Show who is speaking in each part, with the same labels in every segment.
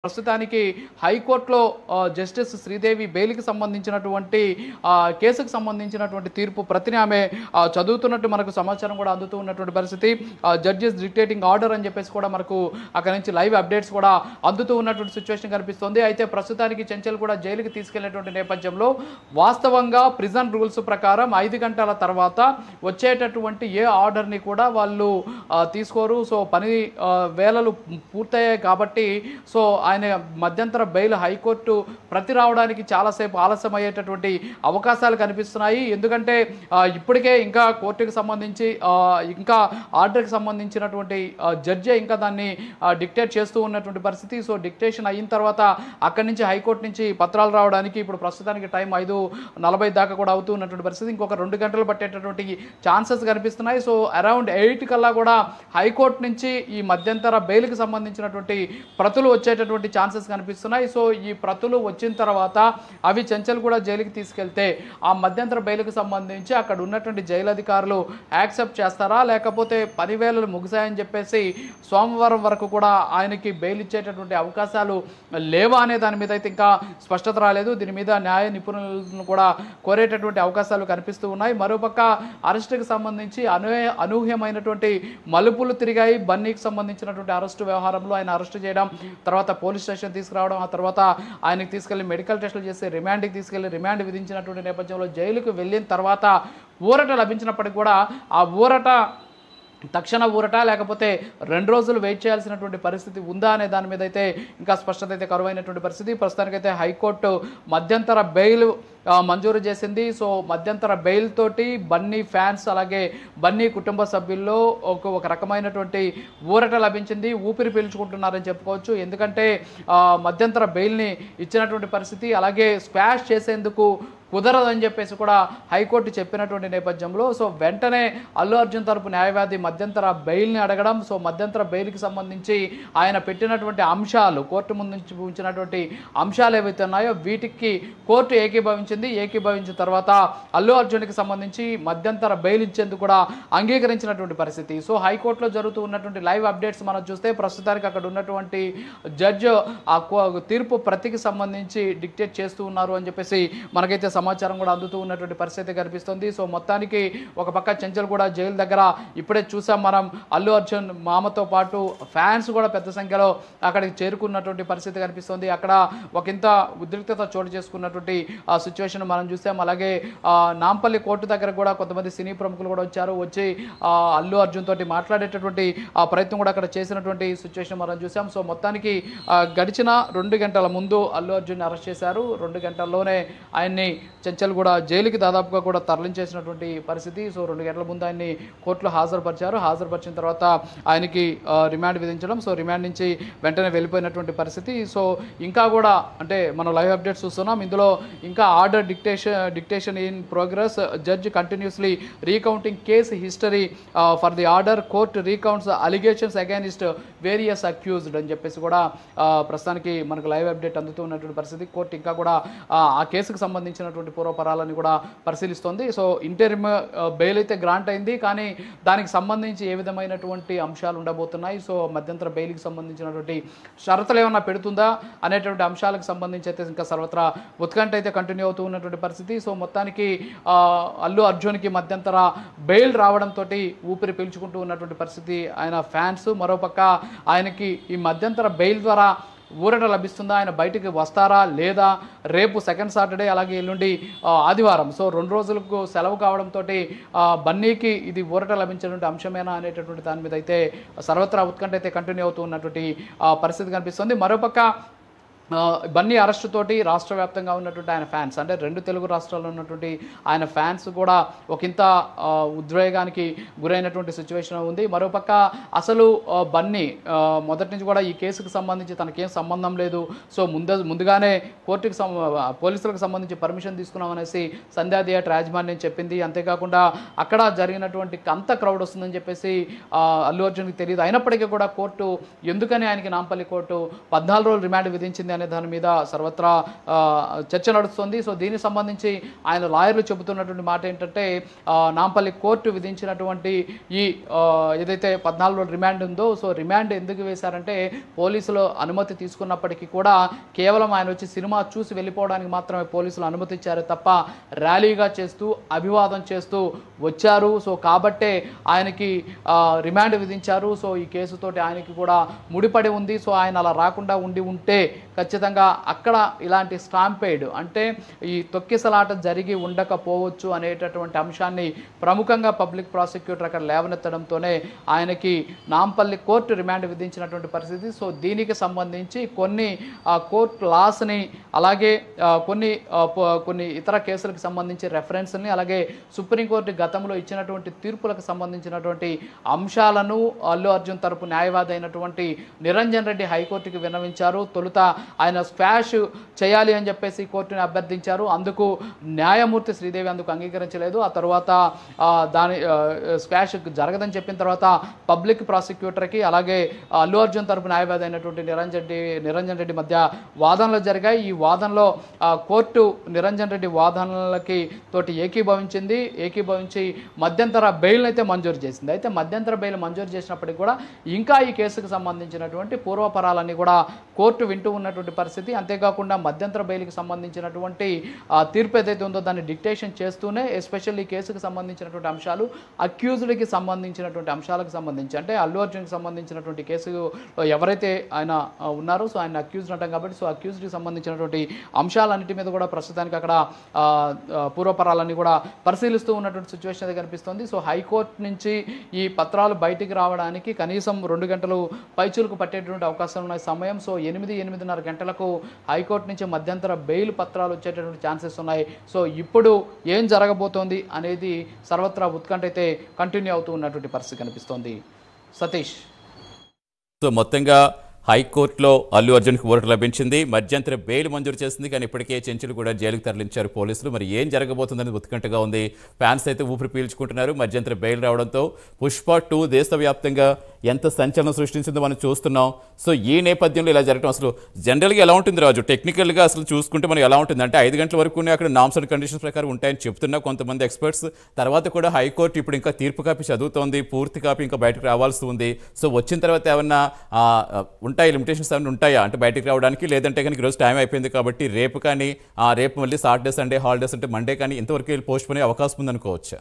Speaker 1: ప్రస్తుతానికి హైకోర్టులో ఆ, జస్టిస్ శ్రీదేవి బెయిల్కి సంబంధించినటువంటి ఆ, కేసుకు సంబంధించినటువంటి తీర్పు ప్రతిని ఆమె ఆ, చదువుతున్నట్టు మనకు సమాచారం కూడా అందుతూ ఉన్నటువంటి పరిస్థితి జడ్జెస్ డిక్టేటింగ్ ఆర్డర్ అని చెప్పేసి కూడా మనకు అక్కడ నుంచి లైవ్ అప్డేట్స్ కూడా అందుతూ ఉన్నటువంటి సిచ్యువేషన్ కనిపిస్తుంది అయితే ప్రస్తుతానికి చెంచల్ కూడా జైలుకి తీసుకెళ్లేటువంటి నేపథ్యంలో వాస్తవంగా ప్రిజన్ రూల్స్ ప్రకారం ఐదు గంటల తర్వాత వచ్చేటటువంటి ఏ ఆర్డర్ని కూడా వాళ్ళు ఆ, తీసుకోరు సో పని ఆ, వేళలు పూర్తయ్యాయి కాబట్టి సో ఆయన మధ్యంతర బెయిల్ హైకోర్టు ప్రతి రావడానికి చాలాసేపు ఆలస్యం అయ్యేటటువంటి అవకాశాలు కనిపిస్తున్నాయి ఎందుకంటే ఆ, ఇప్పటికే ఇంకా కోర్టుకి సంబంధించి ఆ, ఇంకా ఆర్డర్కి సంబంధించినటువంటి ఆ, జడ్జే ఇంకా దాన్ని డిక్టేట్ చేస్తూ ఉన్నటువంటి పరిస్థితి సో డిక్టేషన్ అయిన తర్వాత అక్కడి నుంచి హైకోర్టు నుంచి పత్రాలు రావడానికి ఇప్పుడు ప్రస్తుతానికి టైం ఐదు నలభై దాకా కూడా అవుతూ ఉన్నటువంటి పరిస్థితి ఇంకొక రెండు గంటలు పట్టేటటువంటి ఛాన్సెస్ కనిపిస్తున్నాయి సో అరౌండ్ ఎయిట్ కల్లా కూడా హైకోర్టు నుంచి ఈ మధ్యంతర బెయిల్కి సంబంధించినటువంటి ప్రతులు వచ్చేటటువంటి ఛాన్సెస్ కనిపిస్తున్నాయి సో ఈ ప్రతులు వచ్చిన తర్వాత అవి చెంచల్ కూడా జైలుకి తీసుకెళ్తే ఆ మధ్యంతర బెయిల్కి సంబంధించి అక్కడ ఉన్నటువంటి జైలు అధికారులు యాక్సెప్ట్ చేస్తారా లేకపోతే పది వేలలు ముగిశాయని చెప్పేసి సోమవారం వరకు కూడా ఆయనకి బెయిల్ ఇచ్చేటటువంటి అవకాశాలు లేవా అనే దాని మీద అయితే ఇంకా స్పష్టత రాలేదు దీని మీద న్యాయ నిపుణులను కూడా కోరేటటువంటి అవకాశాలు కనిపిస్తూ ఉన్నాయి మరోపక్క అరెస్టుకి సంబంధించి అను అనూహ్యమైనటువంటి మలుపులు తిరిగాయి బన్నీకి సంబంధించినటువంటి అరెస్టు వ్యవహారంలో ఆయన అరెస్ట్ చేయడం తర్వాత పోలీస్ స్టేషన్ తీసుకురావడం ఆ తర్వాత ఆయనకి తీసుకెళ్లి మెడికల్ టెస్టులు చేసి రిమాండ్కి తీసుకెళ్లి రిమాండ్ విధించినటువంటి నేపథ్యంలో జైలుకు వెళ్ళిన తర్వాత ఊరట లభించినప్పటికీ కూడా ఆ ఊరట తక్షణ ఊరట లేకపోతే రెండు రోజులు వెయిట్ చేయాల్సినటువంటి పరిస్థితి ఉందా అనే దాని మీద అయితే ఇంకా స్పష్టత అయితే కరువైనటువంటి పరిస్థితి ప్రస్తుతానికైతే హైకోర్టు మధ్యంతర బెయిల్ ఆ, మంజూరు చేసింది సో మధ్యంతర బెయిల్ తోటి బన్నీ ఫ్యాన్స్ అలాగే బన్నీ కుటుంబ సభ్యుల్లో ఒక ఒక రకమైనటువంటి ఊరట లభించింది ఊపిరి పీల్చుకుంటున్నారని చెప్పుకోవచ్చు ఎందుకంటే ఆ, మధ్యంతర బెయిల్ని ఇచ్చినటువంటి పరిస్థితి అలాగే స్క్వాష్ చేసేందుకు కుదరదని చెప్పేసి కూడా హైకోర్టు చెప్పినటువంటి నేపథ్యంలో సో వెంటనే అల్లు అర్జున్ తరపు న్యాయవాది మధ్యంతర బెయిల్ని అడగడం సో మధ్యంతర బెయిల్కి సంబంధించి ఆయన పెట్టినటువంటి అంశాలు కోర్టు ముందు నుంచి ఉంచినటువంటి అంశాలు ఏవైతే ఉన్నాయో వీటికి కోర్టు ఏకీభవించింది ఏకీభవించిన తర్వాత అల్లు అర్జున్కి సంబంధించి మధ్యంతర బెయిల్ ఇచ్చేందుకు కూడా అంగీకరించినటువంటి పరిస్థితి సో హైకోర్టులో జరుగుతూ ఉన్నటువంటి లైవ్ అప్డేట్స్ మనం చూస్తే ప్రస్తుతానికి అక్కడ ఉన్నటువంటి జడ్జి ఆ కో- తీర్పు ప్రతికి సంబంధించి డిక్టేట్ చేస్తూ ఉన్నారు అని చెప్పేసి మనకైతే సమాచారం కూడా అందుతూ ఉన్నటువంటి పరిస్థితి కనిపిస్తుంది సో మొత్తానికి ఒక పక్క చెంచల్ కూడా జైలు దగ్గర ఇప్పుడే చూసాం మనం అల్లు అర్జున్ మామతో పాటు ఫ్యాన్స్ కూడా పెద్ద సంఖ్యలో అక్కడికి చేరుకున్నటువంటి పరిస్థితి కనిపిస్తుంది అక్కడ ఒకంత ఉద్రిక్తత చోటు చేసుకున్నటువంటి ఆ సిచ్యువేషన్ మనం చూసాం అలాగే ఆ, నాంపల్లి కోర్టు దగ్గర కూడా కొంతమంది సినీ ప్రముఖులు కూడా వచ్చారు వచ్చి ఆ, అల్లు అర్జున్ తోటి మాట్లాడేటటువంటి ఆ ప్రయత్నం కూడా అక్కడ చేసినటువంటి సిచ్యువేషన్ మనం చూసాం సో మొత్తానికి ఆ, గడిచిన రెండు గంటల ముందు అల్లు అర్జున్ అరెస్ట్ చేశారు రెండు గంటల్లోనే ఆయన్ని చెంచల్ కూడా జైలుకి దాదాపుగా కూడా తరలించేసినటువంటి పరిస్థితి సో రెండు గంటల ముందు ఆయన్ని కోర్టులో హాజరుపరిచారు హాజరుపరిచిన తర్వాత ఆయనకి ఆ, రిమాండ్ విధించడం సో రిమాండ్ నుంచి వెంటనే వెళ్ళిపోయినటువంటి పరిస్థితి సో ఇంకా కూడా అంటే మనం లైవ్ అప్డేట్స్ చూస్తున్నాం ఇందులో ఇంకా order dictation dictation in progress judge continuously recounting case history for the order court recounts allegations against various accused అని చెప్పేసి కూడా ఆ, ప్రస్తుతానికి మనకు లైవ్ అప్డేట్ అందుతూ ఉన్నటువంటి పరిస్థితి కోర్టు ఇంకా కూడా ఆ, ఆ కేసుకు సంబంధించినటువంటి పూర్వపరాలని కూడా పరిశీలిస్తోంది సో ఇంటర్మ్ బెయిల్ అయితే గ్రాంట్ అయింది కానీ దానికి సంబంధించి ఏ విధమైనటువంటి అంశాలు ఉండబోతున్నాయి సో మధ్యంతర బెయిల్కి సంబంధించినటువంటి షరతులు ఏమన్నా పెడుతుందా అనేటువంటి అంశాలకు సంబంధించి అయితే ఇంకా సర్వత్రా ఉత్కంఠ అయితే కంటిన్యూ అవుతూ ఉన్నటువంటి పరిస్థితి సో మొత్తానికి ఆ, అల్లు అర్జున్కి మధ్యంతర బెయిల్ రావడంతో ఊపిరి పీల్చుకుంటూ ఉన్నటువంటి పరిస్థితి ఆయన ఫ్యాన్స్ మరోపక్క ఆయనకి ఈ మధ్యంతర బెయిల్ ద్వారా ఊరట లభిస్తుందా ఆయన బయటికి వస్తారా లేదా రేపు సెకండ్ సాటర్డే అలాగే ఎల్లుండి ఆ, ఆదివారం సో రెండు రోజులకు సెలవు కావడంతో బన్నీకి ఇది ఊరట లభించినటువంటి అంశమేనా అనేటటువంటి దాని మీద అయితే సర్వత్రా ఉత్కంఠ అయితే కంటిన్యూ అవుతూ ఉన్నటువంటి ఆ, పరిస్థితి కనిపిస్తుంది మరోపక్క ఆ, బన్నీ అరెస్టు తోటి రాష్ట్ర వ్యాప్తంగా ఉన్నటువంటి ఆయన ఫ్యాన్స్ అంటే రెండు తెలుగు రాష్ట్రాల్లో ఉన్నటువంటి ఆయన ఫ్యాన్స్ కూడా ఒకంత ఆ, ఉద్వేగానికి గురైనటువంటి సిచ్యువేషన్ ఉంది మరోపక్క అసలు ఆ, బన్నీ ఆ, మొదటి నుంచి కూడా ఈ కేసుకు సంబంధించి తనకేం సంబంధం లేదు సో ముంద ముందుగానే కోర్టుకు సం పోలీసులకు సంబంధించి పర్మిషన్ తీసుకున్నామనేసి సంధ్యా థియేటర్ యాజమాన్యం చెప్పింది అంతేకాకుండా అక్కడ జరిగినటువంటి అంత క్రౌడ్ వస్తుందని చెప్పేసి ఆ, అల్లు అర్జున్కి తెలియదు అయినప్పటికీ కూడా కోర్టు ఎందుకని ఆయనకి నాంపల్లి కోర్టు పద్నాలుగు రోజులు రిమాండ్ విధించింది అనే దాని మీద సర్వత్రా ఆ, చర్చ నడుస్తుంది సో దీనికి సంబంధించి ఆయన లాయర్లు చెబుతున్నటువంటి మాట ఏంటంటే ఆ, నాంపల్లి కోర్టు విధించినటువంటి ఈ ఆ, ఏదైతే పద్నాలుగు రోజుల రిమాండ్ ఉందో సో రిమాండ్ ఎందుకు వేశారంటే పోలీసులు అనుమతి తీసుకున్నప్పటికీ కూడా కేవలం ఆయన వచ్చి సినిమా చూసి వెళ్ళిపోవడానికి మాత్రమే పోలీసులు అనుమతి ఇచ్చారు తప్ప ర్యాలీగా చేస్తూ అభివాదం చేస్తూ వచ్చారు సో కాబట్టే ఆయనకి ఆ, రిమాండ్ విధించారు సో ఈ కేసుతోటి ఆయనకి కూడా ముడిపడి ఉంది సో ఆయన అలా రాకుండా ఉండి ఉంటే ఖచ్చితంగా అక్కడ ఇలాంటి స్టాంపేడ్ అంటే ఈ తొక్కిసలాట జరిగి ఉండకపోవచ్చు అనేటటువంటి అంశాన్ని ప్రముఖంగా పబ్లిక్ ప్రాసిక్యూటర్ అక్కడ లేవనెత్తడంతోనే ఆయనకి నాంపల్లి కోర్టు రిమాండ్ విధించినటువంటి పరిస్థితి సో దీనికి సంబంధించి కొన్ని ఆ, కోర్టు లాస్ని అలాగే ఆ, కొన్ని ఆ, ప- కొన్ని ఇతర కేసులకు సంబంధించి రెఫరెన్స్ని అలాగే సుప్రీంకోర్టు గతంలో ఇచ్చినటువంటి తీర్పులకు సంబంధించినటువంటి అంశాలను అల్లు అర్జున్ తరపు న్యాయవాది అయినటువంటి నిరంజన్ రెడ్డి హైకోర్టుకి విన్నవించారు తొలుత ఆయన స్క్వాష్ చేయాలి అని చెప్పేసి కోర్టుని అభ్యర్థించారు అందుకు న్యాయమూర్తి శ్రీదేవి అందుకు అంగీకరించలేదు ఆ తర్వాత ఆ, దాని ఆ, స్క్వాష్ జరగదని చెప్పిన తర్వాత పబ్లిక్ ప్రాసిక్యూటర్కి అలాగే అల్లు అర్జున్ తరపు న్యాయవాది అయినటువంటి నిరంజన్ రెడ్డి నిరంజన్ రెడ్డి మధ్య వాదనలు జరిగాయి ఈ వాదనలో ఆ, కోర్టు నిరంజన్ రెడ్డి వాదనలకి తోటి ఏకీభవించింది ఏకీభవించి మధ్యంతర బెయిల్ అయితే మంజూరు చేసింది అయితే మధ్యంతర బెయిల్ మంజూరు చేసినప్పటికీ కూడా ఇంకా ఈ కేసుకు సంబంధించినటువంటి పూర్వపరాలన్నీ కూడా కోర్టు వింటూ ఉన్నటువంటి పరిస్థితి అంతేకాకుండా మధ్యంతర బెయిల్కి సంబంధించినటువంటి ఆ, తీర్పు ఏదైతే ఉందో దాన్ని డిక్టేషన్ చేస్తూనే ఎస్పెషల్లీ ఈ కేసుకు సంబంధించినటువంటి అంశాలు అక్యూజ్డ్కి సంబంధించినటువంటి అంశాలకు సంబంధించి అంటే అల్లు అర్జున్కి సంబంధించినటువంటి కేసులో ఎవరైతే ఆయన ఆ, ఉన్నారో సో ఆయన అక్యూజ్డ్ అంటాం కాబట్టి సో అక్యూజ్డ్కి సంబంధించినటువంటి అంశాలన్నిటి మీద కూడా ప్రస్తుతానికి అక్కడ ఆ, ఆ, పూర్వపరాలన్నీ కూడా పరిశీలిస్తూ ఉన్నటువంటి సిచ్యువేషన్ అయితే కనిపిస్తుంది సో హైకోర్టు నుంచి ఈ పత్రాలు బయటికి రావడానికి కనీసం రెండు గంటలు పైచులకు పట్టేటువంటి అవకాశం ఉన్న సమయం సో ఎనిమిది ఎనిమిదిన్నర గంటలకు హైకోర్టు నుంచి మధ్యంతర బెయిల్ పత్రాలు వచ్చేటటువంటి ఛాన్సెస్ ఉన్నాయి సో ఇప్పుడు ఏం జరగబోతోంది అనేది సర్వత్రా ఉత్కంఠ అయితే కంటిన్యూ అవుతూ ఉన్నటువంటి పరిస్థితి కనిపిస్తోంది సతీష్
Speaker 2: సో మొత్తంగా హైకోర్టులో అల్లు అర్జున్కి ఊరట లభించింది మధ్యంతర బెయిల్ మంజూరు చేసింది కానీ ఇప్పటికే చెంచులు కూడా జైలుకు తరలించారు పోలీసులు మరి ఏం జరగబోతుందని ఉత్కంఠగా ఉంది ఫ్యాన్స్ అయితే ఊపిరి పీల్చుకుంటున్నారు మధ్యంతర బెయిల్ రావడంతో పుష్ప టూ దేశవ్యాప్తంగా ఎంత సంచలనం సృష్టించిందో మనం చూస్తున్నాం సో ఈ నేపథ్యంలో ఇలా జరగడం అసలు జనరల్గా ఎలా ఉంటుంది రాజు టెక్నికల్గా అసలు చూసుకుంటే మనం ఎలా ఉంటుంది అంటే ఐదు గంటల వరకు అక్కడ నామ్స్ అండ్ కండిషన్స్ ప్రకారం ఉంటాయని చెప్తున్నా కొంతమంది ఎక్స్పర్ట్స్ తర్వాత కూడా హైకోర్టు ఇప్పుడు ఇంకా తీర్పు కాపీ చదువుతోంది పూర్తి కాపీ ఇంకా బయటకు రావాల్సి ఉంది సో వచ్చిన తర్వాత ఏమన్నా ఆ, ఆ, ఉంటాయి లిమిటేషన్స్ ఏమైనా ఉంటాయా అంటే బయటకు రావడానికి లేదంటే కనుక ఈరోజు టైం అయిపోయింది కాబట్టి రేపు కానీ ఆ రేపు మళ్ళీ సాటర్డే సండే హాలిడేస్ అంటే మండే కానీ ఇంతవరకు వెళ్ళి పోస్ట్ పోనే అవకాశం ఉందనుకోవచ్చా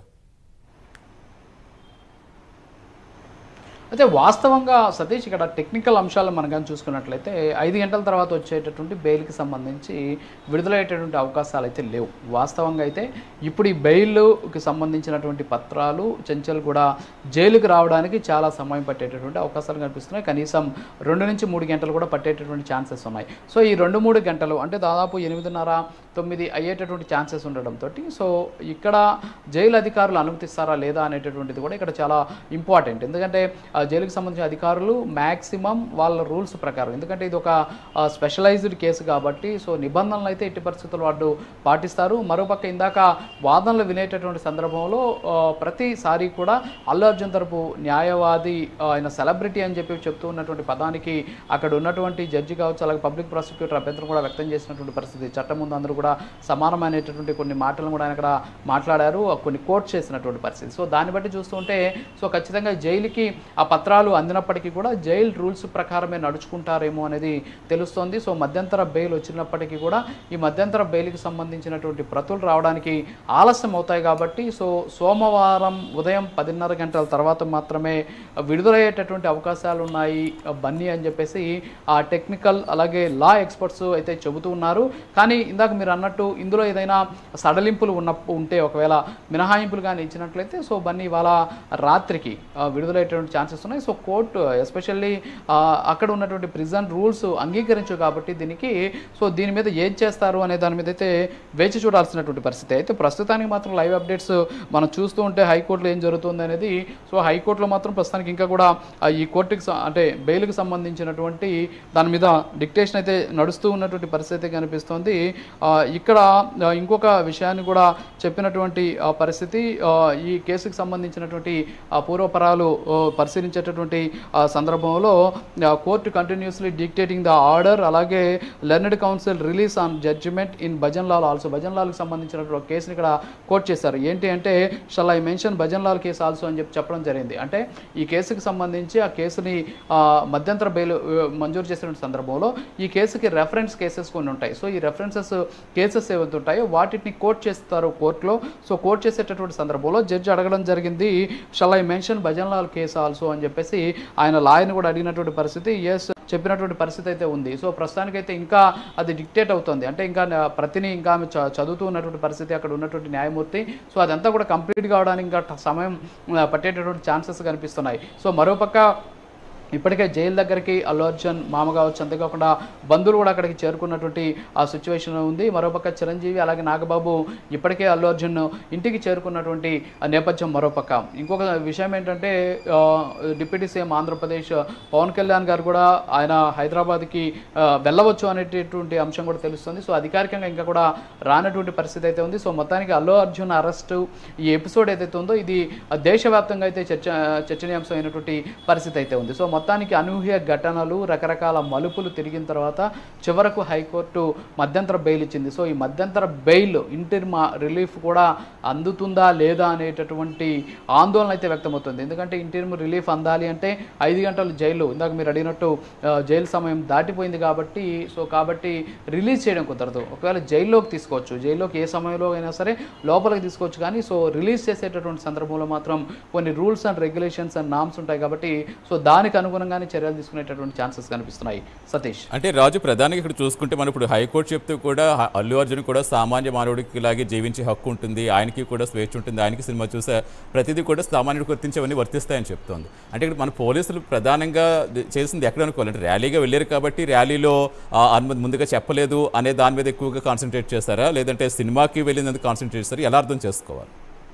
Speaker 1: అయితే వాస్తవంగా సతీష్ ఇక్కడ టెక్నికల్ అంశాలు మనం కానీ చూసుకున్నట్లయితే ఐదు గంటల తర్వాత వచ్చేటటువంటి బెయిల్కి సంబంధించి విడుదలయ్యేటటువంటి అవకాశాలు అయితే లేవు వాస్తవంగా అయితే ఇప్పుడు ఈ బెయిల్కి సంబంధించినటువంటి పత్రాలు చెంచల్ కూడా జైలుకి రావడానికి చాలా సమయం పట్టేటటువంటి అవకాశాలు కనిపిస్తున్నాయి కనీసం రెండు నుంచి మూడు గంటలు కూడా పట్టేటటువంటి ఛాన్సెస్ ఉన్నాయి సో ఈ రెండు మూడు గంటలు అంటే దాదాపు ఎనిమిదిన్నర తొమ్మిది అయ్యేటటువంటి ఛాన్సెస్ ఉండడంతో సో ఇక్కడ జైలు అధికారులు అనుమతిస్తారా లేదా అనేటటువంటిది కూడా ఇక్కడ చాలా ఇంపార్టెంట్ ఎందుకంటే ఆ జైలుకి సంబంధించిన అధికారులు మ్యాక్సిమం వాళ్ళ రూల్స్ ప్రకారం ఎందుకంటే ఇది ఒక స్పెషలైజ్డ్ కేసు కాబట్టి సో నిబంధనలు అయితే ఎట్టి పరిస్థితుల్లో వాళ్ళు పాటిస్తారు మరోపక్క ఇందాక వాదనలు వినేటటువంటి సందర్భంలో ఆ, ప్రతిసారి కూడా అల్లు అర్జున్ తరపు న్యాయవాది ఆ, ఆయన సెలబ్రిటీ అని చెప్పి చెప్తూ ఉన్నటువంటి పదానికి అక్కడ ఉన్నటువంటి జడ్జి కావచ్చు అలాగే పబ్లిక్ ప్రాసిక్యూటర్ అభ్యంతరం కూడా వ్యక్తం చేసినటువంటి పరిస్థితి చట్టం ముందు అందరూ కూడా సమానమైనటువంటి కొన్ని మాటలను కూడా ఆయన అక్కడ మాట్లాడారు కొన్ని కోట్ చేసినటువంటి పరిస్థితి సో దాన్ని బట్టి చూస్తుంటే సో ఖచ్చితంగా జైలుకి ఆ పత్రాలు అందినప్పటికీ కూడా జైల్ రూల్స్ ప్రకారమే నడుచుకుంటారేమో అనేది తెలుస్తోంది సో మధ్యంతర బెయిల్ వచ్చినప్పటికీ కూడా ఈ మధ్యంతర బెయిల్కి సంబంధించినటువంటి ప్రతులు రావడానికి ఆలస్యం అవుతాయి కాబట్టి సో సోమవారం ఉదయం పదిన్నర గంటల తర్వాత మాత్రమే విడుదలయ్యేటటువంటి అవకాశాలు ఉన్నాయి బన్నీ అని చెప్పేసి ఆ టెక్నికల్ అలాగే లా ఎక్స్పర్ట్స్ అయితే చెబుతూ ఉన్నారు కానీ ఇందాక మీరు అన్నట్టు ఇందులో ఏదైనా సడలింపులు ఉన్న ఉంటే ఒకవేళ మినహాయింపులు కానీ ఇచ్చినట్లయితే సో బన్నీ ఇవాళ రాత్రికి ఆ, విడుదలయ్యేటువంటి ఛాన్సెస్ ఉన్నాయి సో కోర్టు ఎస్పెషల్లీ అక్కడ ఉన్నటువంటి ప్రిజన్ రూల్స్ అంగీకరించు కాబట్టి దీనికి సో దీని మీద ఏం చేస్తారు అనే దాని మీద అయితే వేచి చూడాల్సినటువంటి పరిస్థితి అయితే ప్రస్తుతానికి మాత్రం లైవ్ అప్డేట్స్ మనం చూస్తూ ఉంటే హైకోర్టులో ఏం జరుగుతుంది అనేది సో హైకోర్టులో మాత్రం ప్రస్తుతానికి ఇంకా కూడా ఆ, ఈ కోర్టుకి స- అంటే బెయిల్కి సంబంధించినటువంటి దాని మీద డిక్టేషన్ అయితే నడుస్తూ ఉన్నటువంటి పరిస్థితి అయితే కనిపిస్తోంది ఆ, ఇక్కడ ఆ, ఇంకొక విషయాన్ని కూడా చెప్పినటువంటి ఆ, పరిస్థితి ఆ, ఈ కేసుకు సంబంధించినటువంటి ఆ, పూర్వపరాలు ఆ, పరిశీలించి పరిశీలించేటటువంటి ఆ, సందర్భంలో court continuously dictating the order అలాగే learned counsel release on judgement in Bhajan Lal also Bhajan లాల్కి సంబంధించినటువంటి ఒక కేసుని ఇక్కడ కోర్టు చేశారు ఏంటి అంటే shall I mention Bhajan Lal case also అని చెప్పి చెప్పడం జరిగింది అంటే ఈ కేసుకి సంబంధించి ఆ కేసుని ఆ, మధ్యంతర బెయిల్ ఆ, మంజూరు చేసిన సందర్భంలో ఈ కేసుకి రెఫరెన్స్ కేసెస్ కొన్ని ఉంటాయి సో ఈ రెఫరెన్సెస్ కేసెస్ ఏవైతే ఉంటాయో వాటిని కోర్ట్ చేస్తారు కోర్టులో సో కోర్ట్ చేసేటటువంటి సందర్భంలో జడ్జి అడగడం జరిగింది shall I mention Bhajan Lal case also అని చెప్పేసి ఆయన లాయర్ని కూడా అడిగినటువంటి పరిస్థితి ఎస్ చెప్పినటువంటి పరిస్థితి అయితే ఉంది సో ప్రస్తుతానికైతే ఇంకా అది డిక్టేట్ అవుతుంది అంటే ఇంకా నా- ప్రతిని ఇంకా ఆమె చ- చదువుతూ ఉన్నటువంటి పరిస్థితి అక్కడ ఉన్నటువంటి న్యాయమూర్తి సో అదంతా కూడా కంప్లీట్ కావడానికి ఇంకా ట- సమయం ఆ, పట్టేటటువంటి ఛాన్సెస్ కనిపిస్తున్నాయి సో మరోపక్క ఇప్పటికే జైలు దగ్గరికి అల్లు అర్జున్ మామ కావచ్చు అంతేకాకుండా బంధువులు కూడా అక్కడికి చేరుకున్నటువంటి ఆ సిచ్యువేషన్ ఉంది మరోపక్క చిరంజీవి అలాగే నాగబాబు ఇప్పటికే అల్లు అర్జున్ ఇంటికి చేరుకున్నటువంటి ఆ నేపథ్యం మరోపక్క ఇంకొక విషయం ఏంటంటే ఆ, డిప్యూటీ సీఎం ఆంధ్రప్రదేశ్ పవన్ కళ్యాణ్ గారు కూడా ఆయన హైదరాబాద్కి ఆ, వెళ్ళవచ్చు అనేటటువంటి అంశం కూడా తెలుస్తుంది సో అధికారికంగా ఇంకా కూడా రానటువంటి పరిస్థితి అయితే ఉంది సో మొత్తానికి అల్లు అర్జున్ అరెస్టు ఈ ఎపిసోడ్ ఏదైతే ఉందో ఇది దేశవ్యాప్తంగా అయితే చర్చ చర్చనీయాంశం అయినటువంటి పరిస్థితి అయితే ఉంది సో మొత్తానికి అనూహ్య ఘటనలు రకరకాల మలుపులు తిరిగిన తర్వాత చివరకు హైకోర్టు మధ్యంతర బెయిల్ ఇచ్చింది సో ఈ మధ్యంతర బెయిల్ ఇంటిర్మా రిలీఫ్ కూడా అందుతుందా లేదా అనేటటువంటి ఆందోళన అయితే వ్యక్తమవుతుంది ఎందుకంటే ఇంటిర్మ్ రిలీఫ్ అందాలి అంటే ఐదు గంటలు జైలు ఇందాక మీరు అడిగినట్టు ఆ, జైలు సమయం దాటిపోయింది కాబట్టి సో కాబట్టి రిలీజ్ చేయడం కుదరదు ఒకవేళ జైల్లోకి తీసుకోవచ్చు జైల్లోకి ఏ సమయంలో అయినా సరే లోపలికి తీసుకోవచ్చు కానీ సో రిలీజ్ చేసేటటువంటి సందర్భంలో మాత్రం కొన్ని rules and regulations and norms ఉంటాయి కాబట్టి సో దానికి అనుగుణంగానే చర్యలు తీసుకునేటటువంటి ఛాన్సెస్ కనిపిస్తున్నాయి సతీష్
Speaker 2: అంటే రాజు ప్రధానంగా ఇక్కడ చూసుకుంటే మనం ఇప్పుడు హైకోర్టు చెప్తూ కూడా హ- అల్లు అర్జున్ కూడా సామాన్య మానవుడికి లాగే జీవించే హక్కు ఉంటుంది ఆయనకి కూడా స్వేచ్ఛ ఉంటుంది ఆయనకి సినిమా చూసే ప్రతిదీ కూడా సామాన్యుడికి వర్తించేవన్నీ వర్తిస్తాయని చెప్తోంది అంటే ఇక్కడ మన పోలీసులు ప్రధానంగా ది- చేసింది ఎక్కడ అనుకోవాలి అంటే ర్యాలీగా వెళ్ళారు కాబట్టి ర్యాలీలో ఆ, అనుమతి ముందుగా చెప్పలేదు అనే దాని మీద ఎక్కువగా కాన్సన్ట్రేట్ చేస్తారా లేదంటే సినిమాకి వెళ్ళినందుకు కాన్సన్ట్రేట్ చేస్తారా ఎలా అర్థం చేసుకోవాలి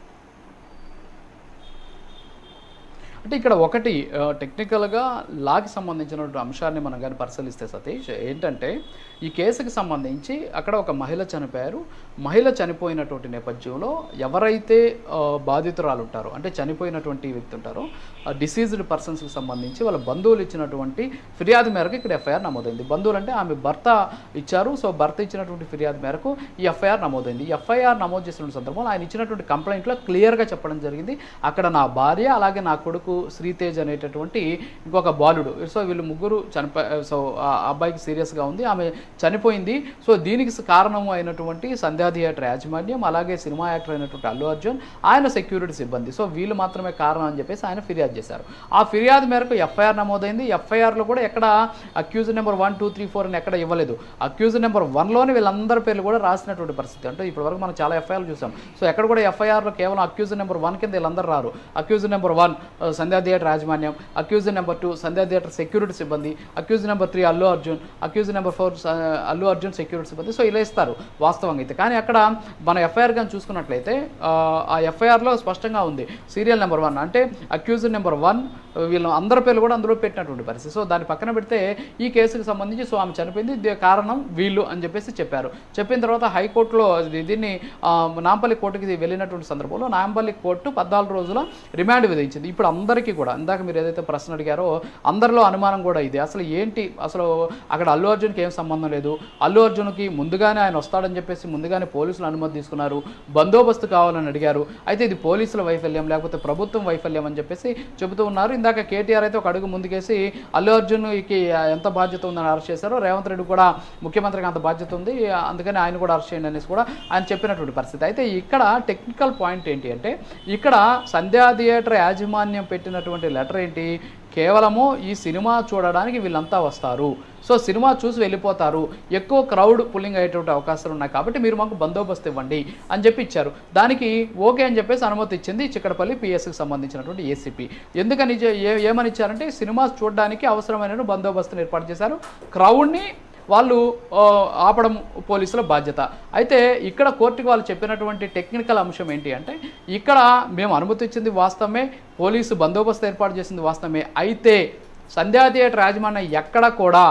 Speaker 1: అంటే ఇక్కడ ఒకటి ఆ, టెక్నికల్గా లాకి సంబంధించినటువంటి అంశాన్ని మనం కానీ పరిశీలిస్తే సతీష్ ఏంటంటే ఈ కేసుకి సంబంధించి అక్కడ ఒక మహిళ చనిపోయారు మహిళ చనిపోయినటువంటి నేపథ్యంలో ఎవరైతే ఆ, బాధితురాలు ఉంటారో అంటే చనిపోయినటువంటి వ్యక్తి ఉంటారో డిసీజ్డ్ పర్సన్స్కి సంబంధించి వాళ్ళ బంధువులు ఇచ్చినటువంటి ఫిర్యాదు మేరకు ఇక్కడ ఎఫ్ఐఆర్ నమోదైంది బంధువులు అంటే ఆమె భర్త ఇచ్చారు సో భర్త ఇచ్చినటువంటి ఫిర్యాదు మేరకు ఈ ఎఫ్ఐఆర్ నమోదైంది ఈ ఎఫ్ఐఆర్ నమోదు చేసిన సందర్భంలో ఆయన ఇచ్చినటువంటి కంప్లైంట్లో క్లియర్గా చెప్పడం జరిగింది అక్కడ నా భార్య అలాగే నా కొడుకు శ్రీతేజ్ అనేటటువంటి ఇంకొక బాలుడు సో వీళ్ళు ముగ్గురు చనిపో సో ఆ అబ్బాయికి సీరియస్గా ఉంది ఆమె చనిపోయింది సో దీనికి కారణం అయినటువంటి సంధ్యా థియేటర్ యాజమాన్యం అలాగే సినిమా యాక్టర్ అయినటువంటి అల్లు అర్జున్ ఆయన సెక్యూరిటీ సిబ్బంది సో వీళ్ళు మాత్రమే కారణం అని చెప్పేసి ఆయన ఫిర్యాదు చేశారు ఆ ఫిర్యాదు మేరకు ఎఫ్ఐఆర్ నమోదైంది ఎఫ్ఐఆర్లో కూడా ఎక్కడ accused number one two three four అని ఎక్కడ ఇవ్వలేదు అక్యూజ్ నెంబర్ వన్లోనే వీళ్ళందరి పేర్లు కూడా రాసినటువంటి పరిస్థితి అంటే ఇప్పటివరకు మనం చాలా ఎఫ్ఐఆర్లు చూసాం సో ఎక్కడ కూడా ఎఫ్ఐఆర్లో కేవలం అక్యూజ్ నెంబర్ వన్ కింద వీళ్ళందరూ రారు accused number one Sandhya theatre యాజమాన్యం accused number two Sandhya theatre security సిబ్బంది accused number three Allu Arjun accused number four Allu Arjun security సిబ్బంది సో ఇలా ఇస్తారు వాస్తవంగా అయితే కానీ అక్కడ మన ఎఫ్ఐఆర్ కానీ చూసుకున్నట్లయితే ఆ, ఆ ఎఫ్ఐఆర్లో స్పష్టంగా ఉంది సీరియల్ నెంబర్ వన్ అంటే అక్యూజ్ నెంబర్ వన్ వీళ్ళు అందరి పేర్లు కూడా అందులో పెట్టినటువంటి పరిస్థితి సో దాన్ని పక్కన పెడితే ఈ కేసుకు సంబంధించి సో ఆమె చనిపోయింది దీ- కారణం వీళ్ళు అని చెప్పేసి చెప్పారు చెప్పిన తర్వాత హైకోర్టులో ఇది- దీన్ని ఆ, నాంపల్లి కోర్టుకి ఇది వెళ్ళినటువంటి సందర్భంలో నాంపల్లి కోర్టు పద్నాలుగు రోజుల రిమాండ్ విధించింది ఇప్పుడు అందరికీ కూడా ఇందాక మీరు ఏదైతే ప్రశ్న అడిగారో అందరిలో అనుమానం కూడా ఇది అసలు ఏంటి అసలు అక్కడ అల్లు అర్జున్కి ఏం సంబంధం లేదు అల్లు అర్జున్కి ముందుగానే ఆయన వస్తాడని చెప్పేసి ముందుగానే పోలీసులు అనుమతి తీసుకున్నారు బందోబస్తు కావాలని అడిగారు అయితే ఇది పోలీసుల వైఫల్యం లేకపోతే ప్రభుత్వం వైఫల్యం అని చెప్పేసి చెబుతూ ఉన్నారు ఇందాక కేటీఆర్ అయితే ఒక అడుగు ముందుకేసి అల్లు అర్జున్కి ఎంత బాధ్యత ఉందని అరెస్ట్ చేశారో రేవంత్ రెడ్డి కూడా ముఖ్యమంత్రికి అంత బాధ్యత ఉంది అందుకని ఆయన కూడా అరెస్ట్ చేయండి అనేసి కూడా ఆయన చెప్పినటువంటి పరిస్థితి అయితే ఇక్కడ టెక్నికల్ పాయింట్ ఏంటి అంటే ఇక్కడ సంధ్యా థియేటర్ యాజమాన్యం పెట్టినటువంటి లెటర్ ఏంటి కేవలము ఈ సినిమా చూడడానికి వీళ్ళంతా వస్తారు సో సినిమా చూసి వెళ్ళిపోతారు ఎక్కువ క్రౌడ్ పుల్లింగ్ అయ్యేటువంటి అవకాశాలు ఉన్నాయి కాబట్టి మీరు మాకు బందోబస్తు ఇవ్వండి అని చెప్పి ఇచ్చారు దానికి ఓకే అని చెప్పేసి అనుమతి ఇచ్చింది చిక్కడపల్లి పిఎస్కి సంబంధించినటువంటి ఏసీపీ ఎందుకని ఇచ్చే- ఏ ఏమని ఇచ్చారంటే సినిమా చూడడానికి అవసరమైన బందోబస్తుని ఏర్పాటు చేశారు క్రౌడ్ని వాళ్ళు ఆ, ఆపడం పోలీసుల బాధ్యత అయితే ఇక్కడ కోర్టుకి వాళ్ళు చెప్పినటువంటి టెక్నికల్ అంశం ఏంటి అంటే ఇక్కడ మేము అనుమతి ఇచ్చింది వాస్తవమే పోలీసు బందోబస్తు ఏర్పాటు చేసింది వాస్తవమే అయితే సంధ్యా థియేటర్ యాజమాన్యం ఎక్కడ కూడా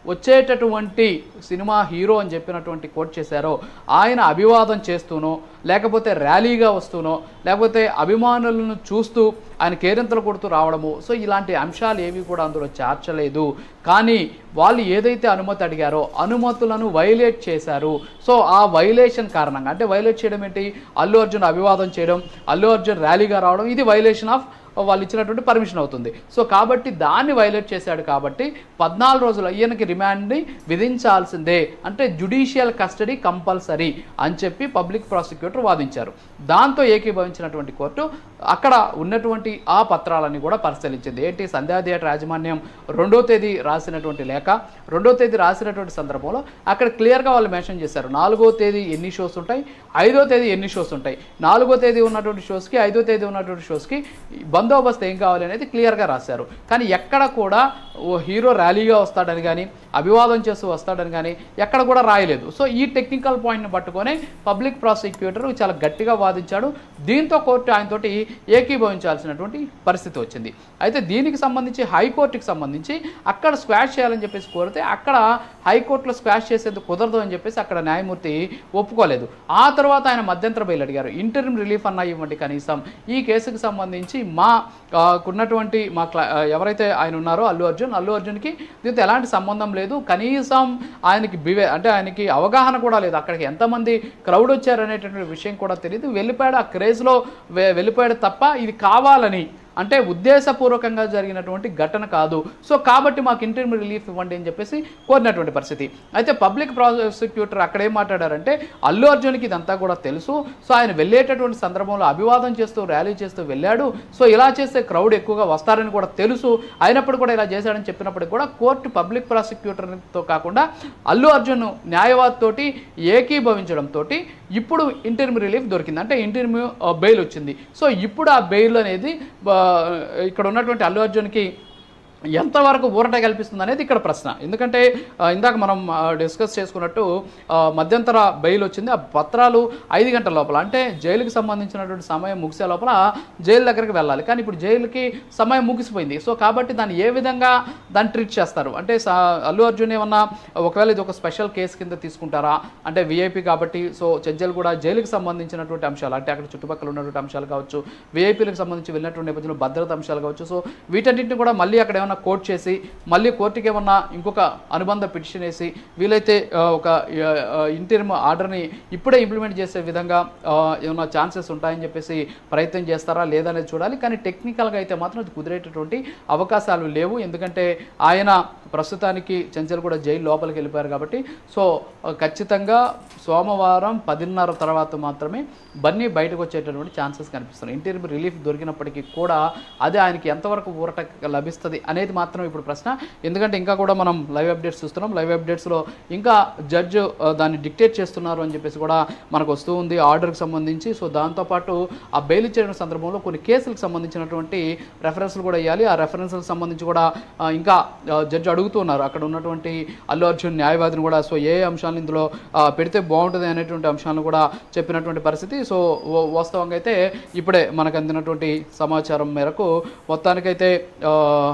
Speaker 1: వచ్చేటటువంటి సినిమా హీరో అని చెప్పినటువంటి కోట్ చేశారో ఆయన అభివాదం చేస్తూనో లేకపోతే ర్యాలీగా వస్తూనో లేకపోతే అభిమానులను చూస్తూ ఆయన కేరింతలు కొడుతూ రావడము సో ఇలాంటి అంశాలు ఏవి కూడా అందులో చేర్చలేదు కానీ వాళ్ళు ఏదైతే అనుమతి అడిగారో అనుమతులను వైలేట్ చేశారు సో ఆ వైలేషన్ కారణంగా అంటే వైలేట్ చేయడం ఏంటి అల్లు అర్జున్ అభివాదం చేయడం అల్లు అర్జున్ ర్యాలీగా రావడం ఇది వైలేషన్ ఆఫ్ వాళ్ళు ఇచ్చినటువంటి పర్మిషన్ అవుతుంది సో కాబట్టి దాన్ని వైలేట్ చేశాడు కాబట్టి పద్నాలుగు రోజులు ఈయనకి రిమాండ్ని విధించాల్సిందే అంటే జుడిషియల్ కస్టడీ కంపల్సరీ అని చెప్పి పబ్లిక్ ప్రాసిక్యూటర్ వాదించారు దాంతో ఏకీభవించినటువంటి కోర్టు అక్కడ ఉన్నటువంటి ఆ పత్రాలని కూడా పరిశీలించింది ఏంటి సంధ్యా థియేటర్ యాజమాన్యం రెండో తేదీ రాసినటువంటి లేఖ రెండో తేదీ రాసినటువంటి సందర్భంలో అక్కడ క్లియర్గా వాళ్ళు మెన్షన్ చేశారు నాలుగో తేదీ ఎన్ని షోస్ ఉంటాయి ఐదో తేదీ ఎన్ని షోస్ ఉంటాయి నాలుగో తేదీ ఉన్నటువంటి షోస్కి ఐదో తేదీ ఉన్నటువంటి షోస్కి బందోబస్తు ఏం కావాలి అనేది క్లియర్గా రాశారు కానీ ఎక్కడ కూడా ఓ హీరో ర్యాలీగా వస్తాడని కానీ అభివాదం చేస్తూ వస్తాడని కానీ ఎక్కడ కూడా రాయలేదు సో ఈ టెక్నికల్ పాయింట్ని పట్టుకొని పబ్లిక్ ప్రాసిక్యూటర్ చాలా గట్టిగా వాదించాడు దీంతో కోర్టు ఆయనతోటి ఏకీభవించాల్సినటువంటి పరిస్థితి వచ్చింది అయితే దీనికి సంబంధించి హైకోర్టుకి సంబంధించి అక్కడ స్క్వాష్ చేయాలని చెప్పేసి కోరితే అక్కడ హైకోర్టులో స్క్వాష్ చేసేందుకు కుదరదు అని చెప్పేసి అక్కడ న్యాయమూర్తి ఒప్పుకోలేదు ఆ తర్వాత ఆయన మధ్యంతర బెయిల్ అడిగారు ఇంటర్మ్ రిలీఫ్ అన్నా ఇవ్వండి కనీసం ఈ కేసుకు సంబంధించి మా ఆ, ఉన్నటువంటి మా క్లా ఆ, ఎవరైతే ఆయన ఉన్నారో అల్లు అర్జున్ అల్లు అర్జున్కి దీంతో ఎలాంటి సంబంధం లేదు కనీసం ఆయనకి బివే అంటే ఆయనకి అవగాహన కూడా లేదు అక్కడికి ఎంతమంది క్రౌడ్ వచ్చారనేటటువంటి విషయం కూడా తెలియదు వెళ్ళిపోయాడు ఆ క్రేజ్లో వె- వెళ్ళిపోయాడు తప్ప ఇది కావాలని అంటే ఉద్దేశపూర్వకంగా జరిగినటువంటి ఘటన కాదు సో కాబట్టి మాకు ఇంటర్మ్ రిలీఫ్ ఇవ్వండి అని చెప్పేసి కోరినటువంటి పరిస్థితి అయితే పబ్లిక్ ప్రాసిక్యూటర్ అక్కడ ఏం మాట్లాడారంటే అల్లు అర్జున్కి ఇదంతా కూడా తెలుసు సో ఆయన వెళ్ళేటటువంటి సందర్భంలో అభివాదం చేస్తూ ర్యాలీ చేస్తూ వెళ్ళాడు సో ఇలా చేస్తే క్రౌడ్ ఎక్కువగా వస్తారని కూడా తెలుసు అయినప్పుడు కూడా ఇలా చేశాడని చెప్పినప్పటికీ కూడా కోర్టు పబ్లిక్ ప్రాసిక్యూటర్తో కాకుండా అల్లు అర్జున్ న్యాయవాది తోటి ఏకీభవించడంతో ఇప్పుడు ఇంటర్మ్ రిలీఫ్ దొరికింది అంటే ఇంటర్మ్ బెయిల్ వచ్చింది సో ఇప్పుడు ఆ బెయిల్ అనేది ఆ, ఇక్కడ ఉన్నటువంటి అల్లు అర్జున్కి ఎంతవరకు ఊరట కల్పిస్తుంది అనేది ఇక్కడ ప్రశ్న ఎందుకంటే ఆ, ఇందాక మనం డిస్కస్ చేసుకున్నట్టు ఆ, మధ్యంతర బెయిల్ వచ్చింది ఆ పత్రాలు ఐదు గంటల లోపల అంటే జైలుకి సంబంధించినటువంటి సమయం ముగిసే లోపల జైలు దగ్గరికి వెళ్ళాలి కానీ ఇప్పుడు జైలుకి సమయం ముగిసిపోయింది సో కాబట్టి దాన్ని ఏ విధంగా దాన్ని ట్రీట్ చేస్తారు అంటే సా- అల్లు అర్జున్ ఏమన్నా ఒకవేళ ఇది ఒక స్పెషల్ కేసు కింద తీసుకుంటారా అంటే విఐపి కాబట్టి సో చెంచల్ కూడా జైలుకి సంబంధించినటువంటి అంశాలు అంటే అక్కడ చుట్టుపక్కల ఉన్నటువంటి అంశాలు కావచ్చు విఐపీలకు సంబంధించి వెళ్ళినటువంటి నేపథ్యంలో భద్రత అంశాలు కావచ్చు సో వీటన్నింటిని కూడా మళ్ళీ అక్కడ ఏమన్నా కోర్టు చేసి మళ్ళీ కోర్టుకి ఏమన్నా ఇంకొక అనుబంధ పిటిషన్ వేసి వీలైతే ఆ, ఒక ఇంటర్మ్ ఆర్డర్ని ఇప్పుడే ఇంప్లిమెంట్ చేసే విధంగా ఆ, ఏమన్నా ఛాన్సెస్ ఉంటాయని చెప్పేసి ప్రయత్నం చేస్తారా లేదనేది చూడాలి కానీ టెక్నికల్గా అయితే మాత్రం అది కుదిరేటటువంటి అవకాశాలు లేవు ఎందుకంటే ఆయన ప్రస్తుతానికి చెంచల్ కూడా జైలు లోపలికి వెళ్ళిపోయారు కాబట్టి సో ఆ, ఖచ్చితంగా సోమవారం పదిన్నర తర్వాత మాత్రమే బన్నీ బయటకు వచ్చేటటువంటి ఛాన్సెస్ కనిపిస్తున్నాయి ఇంటర్వ్యూ రిలీఫ్ దొరికినప్పటికీ కూడా అది ఆయనకి ఎంతవరకు ఊరట లభిస్తుంది అనేది మాత్రం ఇప్పుడు ప్రశ్న ఎందుకంటే ఇంకా కూడా మనం లైవ్ అప్డేట్స్ చూస్తున్నాం లైవ్ అప్డేట్స్లో ఇంకా జడ్జ్ దాన్ని డిక్టేట్ చేస్తున్నారు అని చెప్పేసి కూడా మనకు వస్తూ ఉంది ఆర్డర్కి సంబంధించి సో దాంతోపాటు ఆ బెయిల్ ఇచ్చిన సందర్భంలో కొన్ని కేసులకు సంబంధించినటువంటి రెఫరెన్స్లు కూడా ఇవ్వాలి ఆ రెఫరెన్స్లకు సంబంధించి కూడా ఆ, ఇంకా జడ్జి అడుగుతున్నారు అక్కడ ఉన్నటువంటి అల్లు అర్జున్ న్యాయవాదిని కూడా సో ఏ అంశాలను ఇందులో ఆ, పెడితే బాగుంటుంది అనేటువంటి అంశాలను కూడా చెప్పినటువంటి పరిస్థితి సో వ- వాస్తవంగా అయితే ఇప్పుడే మనకు అందినటువంటి సమాచారం మేరకు మొత్తానికైతే ఆ,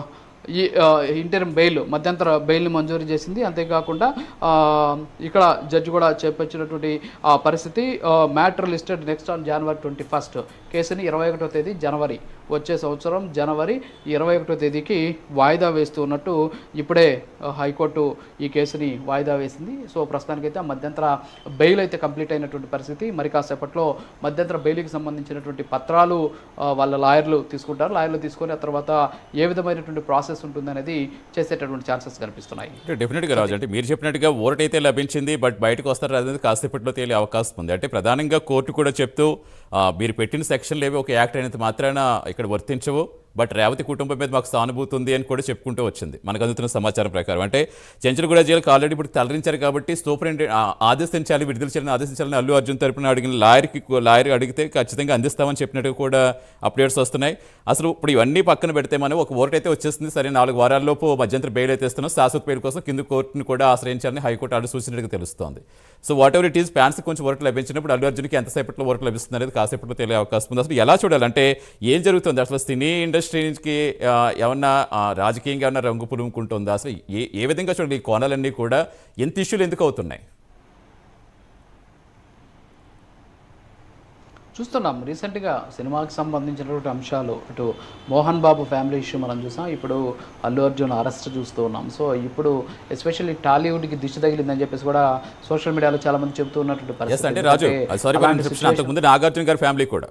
Speaker 1: ఈ ఇంటర్మ్ బెయిల్ మధ్యంతర బెయిల్ని మంజూరు చేసింది అంతేకాకుండా ఆ, ఇక్కడ జడ్జి కూడా చెప్పొచ్చినటువంటి ఆ పరిస్థితి matter listed next on January twenty first కేసుని ఇరవై ఒకటో తేదీ జనవరి వచ్చే సంవత్సరం జనవరి ఇరవై ఒకటో తేదీకి వాయిదా వేస్తూ ఉన్నట్టు ఇప్పుడే ఆ, హైకోర్టు ఈ కేసుని వాయిదా వేసింది సో ప్రస్తుతానికైతే ఆ మధ్యంతర బెయిల్ అయితే కంప్లీట్ అయినటువంటి పరిస్థితి మరి కాసేపట్లో మధ్యంతర బెయిల్కి సంబంధించినటువంటి పత్రాలు ఆ, వాళ్ళ లాయర్లు తీసుకుంటారు లాయర్లు తీసుకొని ఆ తర్వాత ఏ విధమైనటువంటి ప్రాసెస్ ఉంటుంది అనేది చేసేటటువంటి ఛాన్సెస్ కనిపిస్తున్నాయి
Speaker 2: అంటే డెఫినెట్గా రాజు అంటే మీరు చెప్పినట్టుగా ఓరటైతే లభించింది బట్ బయటకు వస్తారు అనేది కాసేపట్లో తేలే అవకాశం ఉంది అంటే ప్రధానంగా కోర్టు కూడా చెప్తూ ఆ, మీరు పెట్టిన సెక్షన్లు ఏవి ఒక యాక్ట్ అయినంత మాత్రాన ఇక్కడ వర్తించవు బట్ రేవతి కుటుంబం మీద మాకు సానుభూతి ఉంది అని కూడా చెప్పుకుంటూ వచ్చింది మనకు అందుతున్న సమాచారం ప్రకారం అంటే చెంచలగూడ జైలుకి ఆల్రెడీ ఇప్పుడు తరలించారు కాబట్టి సూపరింటెండెంట్ ఆదేశించాలి విడుదల చేయాలని ఆదేశించాలని అల్లు అర్జున్ తరపున అడిగిన లాయర్కి లాయర్ అడిగితే ఖచ్చితంగా అందిస్తామని చెప్పినట్టు కూడా అప్డేట్స్ వస్తున్నాయి అసలు ఇప్పుడు ఇవన్నీ పక్కన పెడితే మనం ఒక ఓటు అయితే వచ్చేస్తుంది సరే నాలుగు వారాల్లోపు మధ్యంతర బెయిల్ అయితే ఇస్తున్నాం శాశ్వత బెయిల్ కోసం కింద కోర్టును కూడా ఆశ్రయించాలని హైకోర్టు ఆర్డర్ సూచించినట్టుగా తెలుస్తోంది so whatever it is fans కొంచెం వర్క్ లభించినప్పుడు అల్లు అర్జున్కి ఎంతసేపట్లో వర్క్ లభిస్తుంది అనేది కాసేపట్లో తెలియ అవకాశం ఉంది అసలు ఎలా చూడాలంటే ఏం జరుగుతుంది అసలు సినీ ఇండస్ట్రీ ఇండస్ట్రీకి ఆ, ఏమన్నా ఆ, రాజకీయంగా ఏమన్నా రంగు పులుముకుంటుందా అసలు ఏ ఏ విధంగా చూడండి ఈ కోణాలన్నీ కూడా ఎంత ఇష్యూలు ఎందుకు అవుతున్నాయి
Speaker 1: చూస్తున్నాం రీసెంట్గా సినిమాకి సంబంధించినటువంటి అంశాలు ఇటు మోహన్ బాబు ఫ్యామిలీ ఇష్యూ మనం చూసాం ఇప్పుడు అల్లు అర్జున్ అరెస్ట్ చూస్తూ ఉన్నాం సో ఇప్పుడు ఎస్పెషల్లీ టాలీవుడ్కి దిష్టి తగిలిందని చెప్పేసి కూడా సోషల్ మీడియాలో చాలా మంది చెబుతూ ఉన్నటువంటి
Speaker 2: ఎస్ అంటే రాజు
Speaker 1: ఎందుకంటే
Speaker 2: సారీ
Speaker 1: అలాంటి situation-
Speaker 2: అంతకుముందు నాగార్జున గారి ఫ్యామిలీ కూడా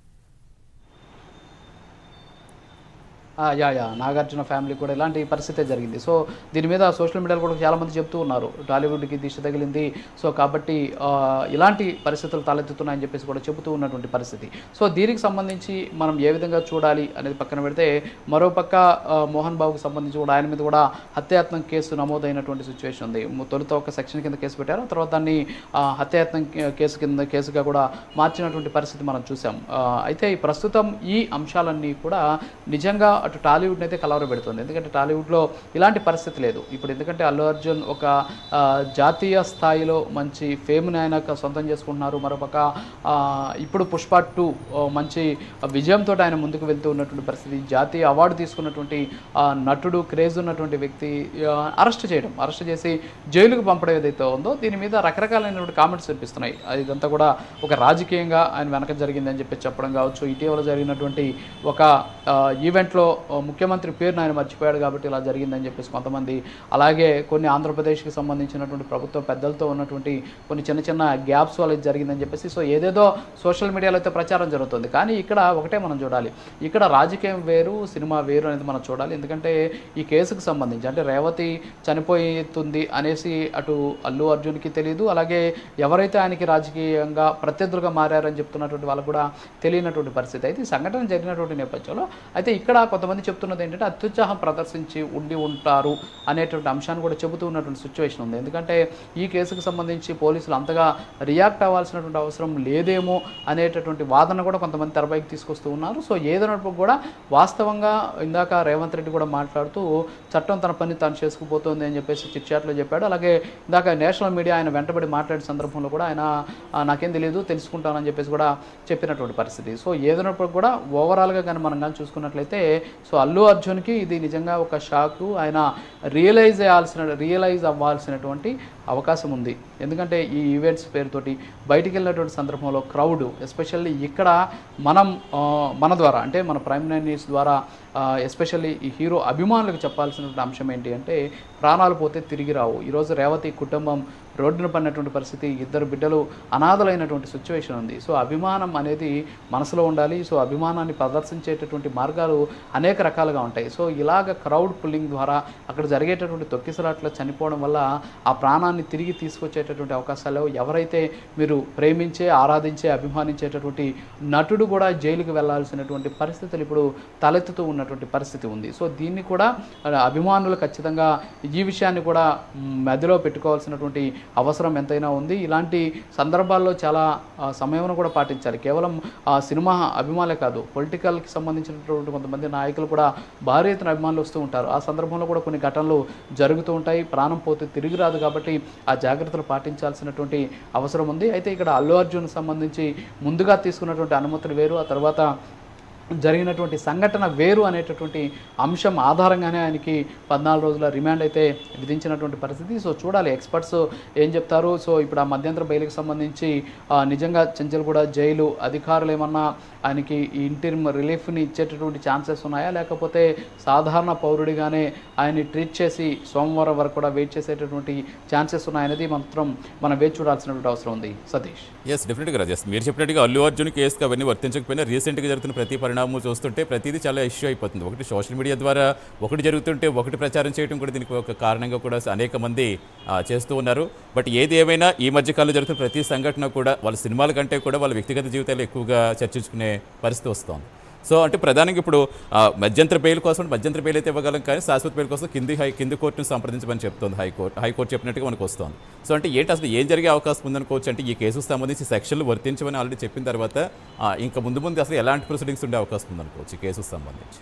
Speaker 1: ఆ, యా యా నాగార్జున ఫ్యామిలీ కూడా ఇలాంటి పరిస్థితే జరిగింది సో దీని మీద సోషల్ మీడియాలో కూడా చాలా మంది చెప్తూ ఉన్నారు టాలీవుడ్కి దిష్టి తగిలింది సో కాబట్టి ఆ, ఇలాంటి పరిస్థితులు తలెత్తుతున్నాయని చెప్పేసి కూడా చెబుతూ ఉన్నటువంటి పరిస్థితి సో దీనికి సంబంధించి మనం ఏ విధంగా చూడాలి అనేది పక్కన పెడితే మరోపక్క ఆ, మోహన్ బాబుకి సంబంధించి కూడా ఆయన మీద కూడా హత్యాయత్నం కేసు నమోదైనటువంటి సిచ్యువేషన్ ఉంది ము- తొలుత ఒక సెక్షన్ కింద కేసు పెట్టారు తర్వాత దాన్ని ఆ, హత్యాయత్నం కే- కేసు కింద కేసుగా కూడా మార్చినటువంటి పరిస్థితి మనం చూసాం ఆ, అయితే ఈ ప్రస్తుతం ఈ అంశాలన్నీ కూడా నిజంగా అటు టాలీవుడ్ అయితే కలవరబెడుతుంది ఎందుకంటే టాలీవుడ్లో ఇలాంటి పరిస్థితి లేదు ఇప్పుడు ఎందుకంటే అల్లు అర్జున్ ఒక ఆ, జాతీయ స్థాయిలో మంచి ఫేమ్ని ఆయన క- సొంతం చేసుకుంటున్నారు మరోపక్క ఆ, ఇప్పుడు పుష్ప టూ మంచి విజయంతో ఆయన ముందుకు వెళ్తూ ఉన్నటువంటి పరిస్థితి జాతీయ అవార్డు తీసుకున్నటువంటి ఆ, నటుడు క్రేజ్ ఉన్నటువంటి వ్యక్తి అరెస్ట్ చేయడం అరెస్ట్ చేసి జైలుకు పంపడం ఏదైతే ఉందో దీని మీద రకరకాలైనటువంటి కామెంట్స్ వినిపిస్తున్నాయి అది ఇదంతా కూడా ఒక రాజకీయంగా ఆయన వెనక జరిగిందని చెప్పి చెప్పడం కావచ్చు ఇటీవల జరిగినటువంటి ఒక ఆ, ఈవెంట్లో ఆ, ముఖ్యమంత్రి పేరును ఆయన మర్చిపోయాడు కాబట్టి ఇలా జరిగిందని చెప్పేసి కొంతమంది అలాగే కొన్ని ఆంధ్రప్రదేశ్కి సంబంధించినటువంటి ప్రభుత్వ పెద్దలతో ఉన్నటువంటి కొన్ని చిన్న చిన్న గ్యాప్స్ వల్ల ఇది జరిగిందని చెప్పేసి సో ఏదేదో సోషల్ మీడియాలో అయితే ప్రచారం జరుగుతుంది కానీ ఇక్కడ ఒకటే మనం చూడాలి ఇక్కడ రాజకీయం వేరు సినిమా వేరు అనేది మనం చూడాలి ఎందుకంటే ఈ కేసుకు సంబంధించి అంటే రేవతి చనిపోతుంది అనేసి అటు అల్లు అర్జున్కి తెలియదు అలాగే ఎవరైతే ఆయనకి రాజకీయంగా ప్రత్యర్థులుగా మారారని చెప్తున్నటువంటి వాళ్ళకు కూడా తెలియనటువంటి పరిస్థితి అయితే ఈ సంఘటన జరిగినటువంటి నేపథ్యంలో అయితే ఇక్కడ కొంతమంది చెప్తున్నది ఏంటంటే అత్యుత్సాహం ప్రదర్శించి ఉండి ఉంటారు అనేటువంటి అంశాన్ని కూడా చెబుతూ ఉన్నటువంటి సిచ్యువేషన్ ఉంది ఎందుకంటే ఈ కేసుకు సంబంధించి పోలీసులు అంతగా రియాక్ట్ అవ్వాల్సినటువంటి అవసరం లేదేమో అనేటటువంటి వాదన కూడా కొంతమంది తెరపైకి తీసుకొస్తూ ఉన్నారు సో ఏదైనప్పుడు కూడా వాస్తవంగా ఇందాక రేవంత్ రెడ్డి కూడా మాట్లాడుతూ చట్టం తన పని తాను చేసుకుపోతుంది అని చెప్పేసి చిట్చాట్లో చెప్పాడు అలాగే ఇందాక నేషనల్ మీడియా ఆయన వెంటబడి మాట్లాడిన సందర్భంలో కూడా ఆయన "ఆ, నాకేం తెలియదు తెలుసుకుంటానని చెప్పేసి కూడా చెప్పినటువంటి పరిస్థితి సో ఏదైనప్పుడు కూడా ఓవరాల్గా కానీ మనం కానీ చూసుకున్నట్లయితే సో అల్లు అర్జున్కి ఇది నిజంగా ఒక షాకు ఆయన రియలైజ్ అయ్యాల్సిన రియలైజ్ అవ్వాల్సినటువంటి అవకాశం ఉంది ఎందుకంటే ఈ ఈవెంట్స్ పేరుతోటి బయటికి వెళ్ళినటువంటి సందర్భంలో క్రౌడ్ ఎస్పెషల్లీ ఇక్కడ మనం ఆ, మన ద్వారా అంటే మన ప్రైమ్ నైన్ న్యూస్ ద్వారా ఎస్పెషల్లీ ఈ హీరో అభిమానులకు చెప్పాల్సినటువంటి అంశం ఏంటి అంటే ప్రాణాలు పోతే తిరిగి రావు ఈరోజు రేవతి కుటుంబం రోడ్డున పడినటువంటి పరిస్థితి ఇద్దరు బిడ్డలు అనాథలైనటువంటి సిచ్యువేషన్ ఉంది సో అభిమానం అనేది మనసులో ఉండాలి సో అభిమానాన్ని ప్రదర్శించేటటువంటి మార్గాలు అనేక రకాలుగా ఉంటాయి సో ఇలాగ క్రౌడ్ పుల్లింగ్ ద్వారా అక్కడ జరిగేటటువంటి తొక్కిసలాట్లో చనిపోవడం వల్ల ఆ ప్రాణాన్ని తిరిగి తీసుకొచ్చేటటువంటి అవకాశాలు ఎవరైతే మీరు ప్రేమించే ఆరాధించే అభిమానించేటటువంటి నటుడు కూడా జైలుకి వెళ్ళాల్సినటువంటి పరిస్థితులు ఇప్పుడు తలెత్తుతూ ఉన్నటువంటి పరిస్థితి ఉంది సో దీన్ని కూడా ఆ, అభిమానులు ఖచ్చితంగా ఈ విషయాన్ని కూడా మ్, మదిలో పెట్టుకోవాల్సినటువంటి అవసరం ఎంతైనా ఉంది ఇలాంటి సందర్భాల్లో చాలా ఆ, సమయం కూడా పాటించాలి కేవలం ఆ, సినిమా అభిమానులే కాదు పొలిటికల్కి సంబంధించినటువంటి కొంతమంది నాయకులు కూడా భారీ ఎత్తున అభిమానులు వస్తూ ఉంటారు ఆ సందర్భంలో కూడా కొన్ని ఘటనలు జరుగుతూ ఉంటాయి ప్రాణం పోతే తిరిగి రాదు కాబట్టి ఆ జాగ్రత్తలు పాటించాల్సినటువంటి అవసరం ఉంది అయితే ఇక్కడ అల్లు అర్జున్ సంబంధించి ముందుగా తీసుకున్నటువంటి అనుమతులు వేరు ఆ తర్వాత జరిగినటువంటి సంఘటన వేరు అనేటటువంటి అంశం ఆధారంగానే ఆయనకి పద్నాలుగు రోజుల రిమాండ్ అయితే విధించినటువంటి పరిస్థితి సో చూడాలి ఎక్స్పర్ట్స్ ఏం చెప్తారు సో ఇప్పుడు ఆ మధ్యంతర బెయిల్కి సంబంధించి ఆ, నిజంగా చెంచల్గూడ జైలు అధికారులు ఏమన్నా ఆయనకి ఈ ఇంటిరిమ్ రిలీఫ్ని ఇచ్చేటటువంటి ఛాన్సెస్ ఉన్నాయా లేకపోతే సాధారణ పౌరుడిగానే ఆయన్ని ట్రీట్ చేసి సోమవారం వరకు కూడా వెయిట్ చేసేటటువంటి ఛాన్సెస్ ఉన్నాయనేది మాత్రం మనం వేచి చూడాల్సినటువంటి అవసరం ఉంది సతీష్
Speaker 2: ఎస్ డెఫినెట్గా రాజేష్ మీరు చెప్పినట్టుగా అల్లు అర్జున్ కేసుకి అవన్నీ వర్తించకపోయినా రీసెంట్గా జరుగుతున్న ప్రతి పరిణామం చూస్తుంటే ప్రతిదీ చాలా ఇష్యూ అయిపోతుంది ఒకటి సోషల్ మీడియా ద్వారా ఒకటి జరుగుతుంటే ఒకటి ప్రచారం చేయడం కూడా దీనికి ఒక కారణంగా కూడా అనేక మంది ఆ, చేస్తూ ఉన్నారు బట్ ఏది ఏమైనా ఈ మధ్యకాలంలో జరుగుతున్న ప్రతి సంఘటన కూడా వాళ్ళ సినిమాల కంటే కూడా వాళ్ళ వ్యక్తిగత జీవితాలు ఎక్కువగా చర్చించుకునే పరిస్థితి వస్తుంది సో అంటే ప్రధానంగా ఇప్పుడు ఆ, మధ్యంతర బెయిల్ కోసం మధ్యంతర బెయిల్ అయితే ఇవ్వగలం కానీ శాశ్వత బెయిల్ కోసం కింది హై కింది కోర్టును సంప్రదించమని చెప్తోంది హైకోర్టు హైకోర్టు చెప్పినట్టుగా మనకు వస్తుంది సో అంటే ఏంటి అసలు ఏం జరిగే అవకాశం ఉందనుకోవచ్చు అంటే ఈ కేసుకు సంబంధించి సెక్షన్లు వర్తించమని ఆల్రెడీ చెప్పిన తర్వాత ఆ, ఇంకా ముందు ముందు అసలు ఎలాంటి ప్రొసీడింగ్స్ ఉండే అవకాశం ఉందనుకోవచ్చు ఈ కేసుకు సంబంధించి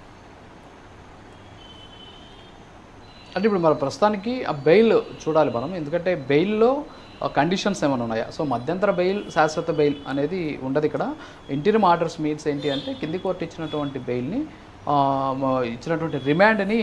Speaker 1: అంటే ఇప్పుడు మన ప్రస్తుతానికి ఆ బెయిల్ చూడాలి మనం ఎందుకంటే బెయిల్లో కండిషన్స్ ఏమైనా ఉన్నాయా సో మధ్యంతర బెయిల్ శాశ్వత బెయిల్ అనేది ఉండదు ఇక్కడ ఇంటీరియం ఆర్డర్స్ మీన్స్ ఏంటి అంటే కింది కోర్టు ఇచ్చినటువంటి బెయిల్ని ఆ, మ- ఇచ్చినటువంటి రిమాండ్ని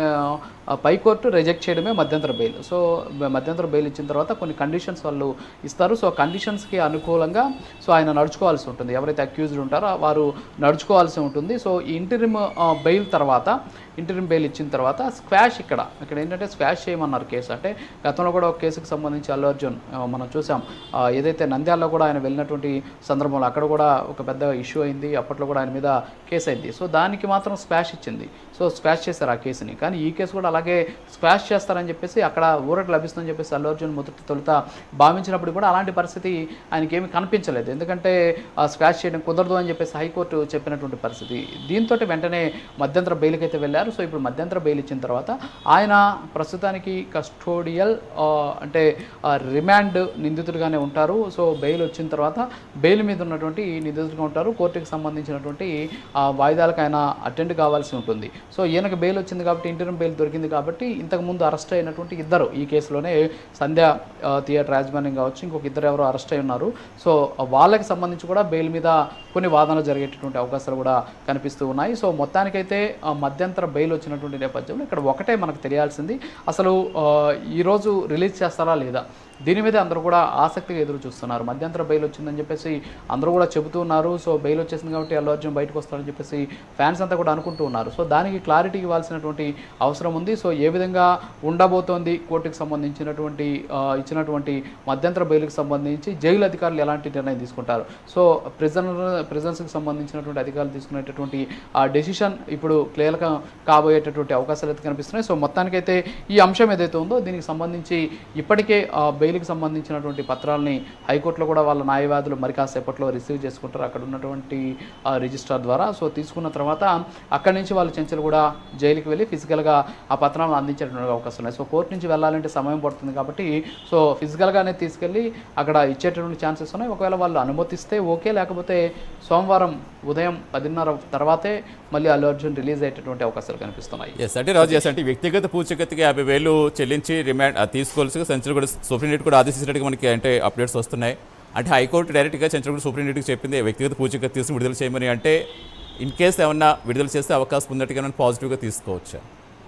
Speaker 1: ఆ, పైకోర్టు రిజెక్ట్ చేయడమే మధ్యంతర బెయిల్ సో మ- మధ్యంతర బెయిల్ ఇచ్చిన తర్వాత కొన్ని కండిషన్స్ వాళ్ళు ఇస్తారు సో కండిషన్స్కి అనుకూలంగా సో ఆయన నడుచుకోవాల్సి ఉంటుంది ఎవరైతే అక్యూజ్డ్ ఉంటారో వారు నడుచుకోవాల్సి ఉంటుంది సో ఈ ఇంటరిమ్ బెయిల్ తర్వాత ఇంటరిమ్ బెయిల్ ఇచ్చిన తర్వాత స్క్వాష్ ఇక్కడ ఇక్కడ ఏంటంటే స్క్వాష్ చేయమన్నారు కేసు అంటే గతంలో కూడా ఒక కేసుకు సంబంధించి అల్లు అర్జున్ ఆ, మనం చూసాం ఆ, ఏదైతే నంద్యాలలో కూడా ఆయన వెళ్ళినటువంటి సందర్భంలో అక్కడ కూడా ఒక పెద్ద ఇష్యూ అయింది అప్పట్లో కూడా ఆయన మీద కేసు అయింది సో దానికి మాత్రం స్క్వాష్ ఇచ్చింది సో స్క్వాష్ చేశారు ఆ కేసుని కానీ ఈ కేసు కూడా అలాగే స్క్వాష్ చేస్తారని చెప్పేసి అక్కడ ఊరట లభిస్తుందని చెప్పేసి అల్లు అర్జున్ మొదటి తొలుత భావించినప్పుడు కూడా అలాంటి పరిస్థితి ఆయనకి ఏమీ కనిపించలేదు ఎందుకంటే ఆ స్క్వాష్ చేయడం కుదరదు అని చెప్పేసి హైకోర్టు చెప్పినటువంటి పరిస్థితి దీంతో వెంటనే మధ్యంతర బెయిల్కి అయితే వెళ్ళారు సో ఇప్పుడు మధ్యంతర బెయిల్ ఇచ్చిన తర్వాత ఆయన ప్రస్తుతానికి కస్టోడియల్ అంటే ఆ, రిమాండ్ నిందితుడిగానే ఉంటారు సో బెయిల్ వచ్చిన తర్వాత బెయిల్ మీద ఉన్నటువంటి నిందితుడిగా ఉంటారు కోర్టుకి సంబంధించినటువంటి ఆ, వాయిదాలకు ఆయన అటెండ్ కావాల్సి ఉంటుంది సో ఈయనకు బెయిల్ వచ్చింది కాబట్టి ఇంటర్మ్ బెయిల్ దొరికింది కాబట్టి ఇంతకుముందు అరెస్ట్ అయినటువంటి ఇద్దరు ఈ కేసులోనే సంధ్య ఆ, థియేటర్ యాజమాన్యం కావచ్చు ఇంకొక ఇద్దరు ఎవరో అరెస్ట్ అయి ఉన్నారు సో వాళ్ళకి సంబంధించి కూడా బెయిల్ మీద కొన్ని వాదనలు జరిగేటటువంటి అవకాశాలు కూడా కనిపిస్తూ ఉన్నాయి సో మొత్తానికైతే ఆ, మధ్యంతర బెయిల్ వచ్చినటువంటి నేపథ్యంలో ఇక్కడ ఒకటే మనకు తెలియాల్సింది అసలు ఆ, ఈరోజు రిలీజ్ చేస్తారా లేదా దీని మీద అందరూ కూడా ఆసక్తిగా ఎదురు చూస్తున్నారు మధ్యంతర బెయిల్ వచ్చిందని చెప్పేసి అందరూ కూడా చెబుతూ ఉన్నారు సో బెయిల్ వచ్చేసింది కాబట్టి అల్లు అర్జున్ బయటకు వస్తారని చెప్పేసి ఫ్యాన్స్ అంతా కూడా అనుకుంటూ ఉన్నారు సో దానికి క్లారిటీ ఇవ్వాల్సినటువంటి అవసరం ఉంది సో ఏ విధంగా ఉండబోతోంది కోర్టుకు సంబంధించినటువంటి ఆ, ఇచ్చినటువంటి మధ్యంతర బెయిల్కి సంబంధించి జైలు అధికారులు ఎలాంటి నిర్ణయం తీసుకుంటారు సో ప్రిజన్ ప్రిజన్స్కి సంబంధించినటువంటి అధికారులు తీసుకునేటటువంటి ఆ డెసిషన్ ఇప్పుడు క్లియర్గా కాబోయేటటువంటి అవకాశాలు అయితే కనిపిస్తున్నాయి సో మొత్తానికైతే ఈ అంశం ఏదైతే ఉందో దీనికి సంబంధించి ఇప్పటికే ఆ బెయిల్కి సంబంధించినటువంటి పత్రాలని హైకోర్టులో కూడా వాళ్ళ న్యాయవాదులు మరి కాసేపట్లో రిసీవ్ చేసుకుంటారు అక్కడ ఉన్నటువంటి ఆ, రిజిస్ట్రార్ ద్వారా సో తీసుకున్న తర్వాత అక్కడి నుంచి వాళ్ళు చెంచులు కూడా జైలుకి వెళ్ళి ఫిజికల్గా ఆ పత్రాలను అందించేటువంటి అవకాశం ఉన్నాయి సో కోర్టు నుంచి వెళ్ళాలంటే సమయం పడుతుంది కాబట్టి సో ఫిజికల్గానే తీసుకెళ్ళి అక్కడ ఇచ్చేటటువంటి ఛాన్సెస్ ఉన్నాయి ఒకవేళ వాళ్ళు అనుమతిస్తే ఓకే లేకపోతే సోమవారం ఉదయం పదిన్నర తర్వాతే మళ్ళీ అల్లు అర్జున్ రిలీజ్ అయ్యేటటువంటి అవకాశాలు కనిపిస్తున్నాయి
Speaker 2: ఎస్ అంటే రాజు ఎస్ అంటే వ్యక్తిగత పూచకత్తుకి యాభై వేలు చెల్లించి రిమాండ్ ఆ, తీసుకోవాల్సిగా సెంచరీ కూడా సుప్రీంకోర్టు కూడా ఆదేశించినట్టుగా మనకి అంటే అప్డేట్స్ వస్తున్నాయి అంటే హైకోర్టు డైరెక్ట్గా సెంచరీ కూడా సుప్రీంకోర్టుకి చెప్పింది వ్యక్తిగత పూచకత్తు తీసుకుని విడుదల చేయమని అంటే ఇన్ కేస్ ఏమన్నా విడుదల చేస్తే అవకాశం ఉన్నట్టుగా మనం పాజిటివ్గా తీసుకోవచ్చా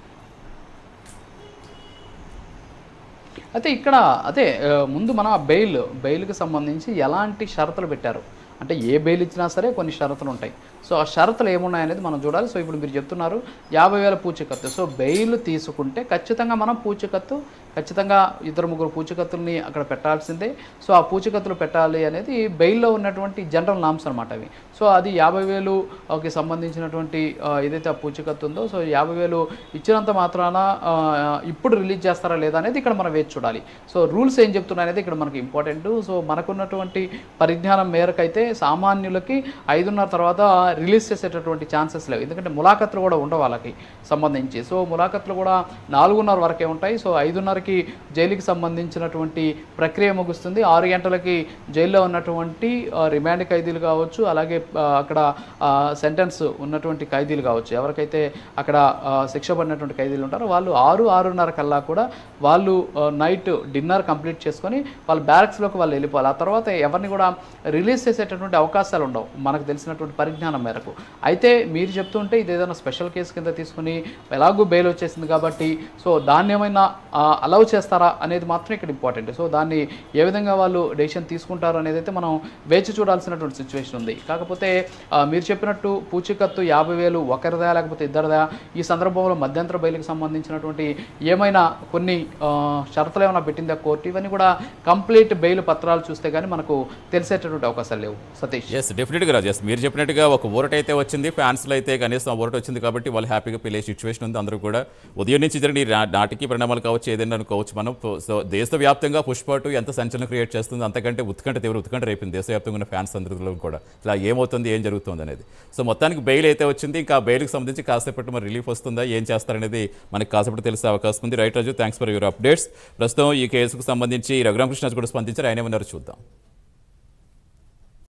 Speaker 1: అయితే ఇక్కడ అదే ఆ, ముందు మనం ఆ బెయిల్ బెయిల్కి సంబంధించి ఎలాంటి షరతులు పెట్టారు అంటే ఏ బెయిల్ ఇచ్చినా సరే కొన్ని షరతులు ఉంటాయి సో ఆ షరతులు ఏమున్నాయనేది మనం చూడాలి సో ఇప్పుడు మీరు చెప్తున్నారు యాభై వేల పూచికత్తు సో బెయిల్ తీసుకుంటే ఖచ్చితంగా మనం పూచికత్తు ఖచ్చితంగా ఇద్దరు ముగ్గురు పూచికత్తుల్ని అక్కడ పెట్టాల్సిందే సో ఆ పూచికత్తులు పెట్టాలి అనేది బెయిల్లో ఉన్నటువంటి జనరల్ నామ్స్ అనమాట అవి సో అది యాభై వేలుకి సంబంధించినటువంటి ఆ, ఏదైతే ఆ పూచికత్తు ఉందో సో యాభై వేలు ఇచ్చినంత మాత్రాన ఆ, ఇప్పుడు రిలీజ్ చేస్తారా లేదా అనేది ఇక్కడ మనం వేచి చూడాలి సో రూల్స్ ఏం చెప్తున్నాయి అనేది ఇక్కడ మనకి ఇంపార్టెంట్ సో మనకున్నటువంటి పరిజ్ఞానం మేరకు అయితే సామాన్యులకి ఐదున్నర తర్వాత రిలీజ్ చేసేటటువంటి ఛాన్సెస్ లేవు ఎందుకంటే ములాఖత్లు కూడా ఉండవు వాళ్ళకి సంబంధించి సో ములాఖత్లు కూడా నాలుగున్నర వరకే ఉంటాయి సో ఐదున్నరకి జైలుకి సంబంధించినటువంటి ప్రక్రియ ముగుస్తుంది ఆరు గంటలకి జైల్లో ఉన్నటువంటి ఆ, రిమాండ్ ఖైదీలు కావచ్చు అలాగే ఆ, అక్కడ సెంటెన్స్ ఉన్నటువంటి ఖైదీలు కావచ్చు ఎవరికైతే అక్కడ ఆ, శిక్ష పడినటువంటి ఖైదీలు ఉంటారో వాళ్ళు ఆరు ఆరున్నర కల్లా కూడా వాళ్ళు ఆ, నైట్ డిన్నర్ కంప్లీట్ చేసుకొని వాళ్ళ బ్యారక్స్లోకి వాళ్ళు వెళ్ళిపోవాలి ఆ తర్వాత ఎవరిని కూడా రిలీజ్ చేసేటటువంటి అవకాశాలు ఉండవు మనకు తెలిసినటువంటి పరిజ్ఞానం మేరకు అయితే మీరు చెప్తుంటే ఇది ఏదైనా స్పెషల్ కేసు కింద తీసుకుని ఎలాగూ బెయిల్ వచ్చేసింది కాబట్టి సో దాన్ని ఏమైనా అలౌ చేస్తారా అనేది మాత్రం ఇక్కడ ఇంపార్టెంట్ సో దాన్ని ఏ విధంగా వాళ్ళు డెసిషన్ తీసుకుంటారు అనేది అయితే మనం వేచి చూడాల్సినటువంటి సిచ్యువేషన్ ఉంది కాకపోతే ఆ, మీరు చెప్పినట్టు పూచికత్తు యాభై వేలు ఒకరిదా లేకపోతే ఇద్దరిదా ఈ సందర్భంలో మధ్యంతర బెయిల్కి సంబంధించినటువంటి ఏమైనా కొన్ని ఆ, షరతులు ఏమైనా పెట్టిందా కోర్టు ఇవన్నీ కూడా కంప్లీట్ బెయిల్ పత్రాలు చూస్తే కానీ మనకు తెలిసేటటువంటి అవకాశాలు లేవు సతీష్
Speaker 2: ఎస్ డెఫినెట్గా రాజు ఎస్ మీరు చెప్పినట్టుగా ఒక ఊరట అయితే వచ్చింది ఫ్యాన్స్లో అయితే కనీసం ఆ ఊరట వచ్చింది కాబట్టి వాళ్ళు హ్యాపీగా పిల్లే సిచ్యువేషన్ ఉంది అందరూ కూడా ఉదయం నుంచి జరిగిన ఈ నా- నాటికి పరిణామాలు కావచ్చు ఏదైనా అనుకోవచ్చు మనం సో దేశవ్యాప్తంగా పుష్ప టూ ఎంత సంచలనం క్రియేట్ చేస్తుంది అంతకంటే ఉత్కంఠ తీవ్ర ఉత్కంఠ రేపింది దేశవ్యాప్తంగా ఉన్న ఫ్యాన్స్ అందరిలో కూడా ఇలా ఏమవుతుంది ఏం జరుగుతుంది అనేది సో మొత్తానికి బెయిల్ అయితే వచ్చింది ఇంకా బెయిల్కి సంబంధించి కాసేపటి మరి రిలీఫ్ వస్తుందా ఏం చేస్తారనేది మనకి కాసేపటి తెలిసే అవకాశం ఉంది right Raju thanks for your updates ప్రస్తుతం ఈ కేసుకు సంబంధించి రఘురామకృష్ణ కూడా స్పందించారు ఆయన ఏమన్నారు చూద్దాం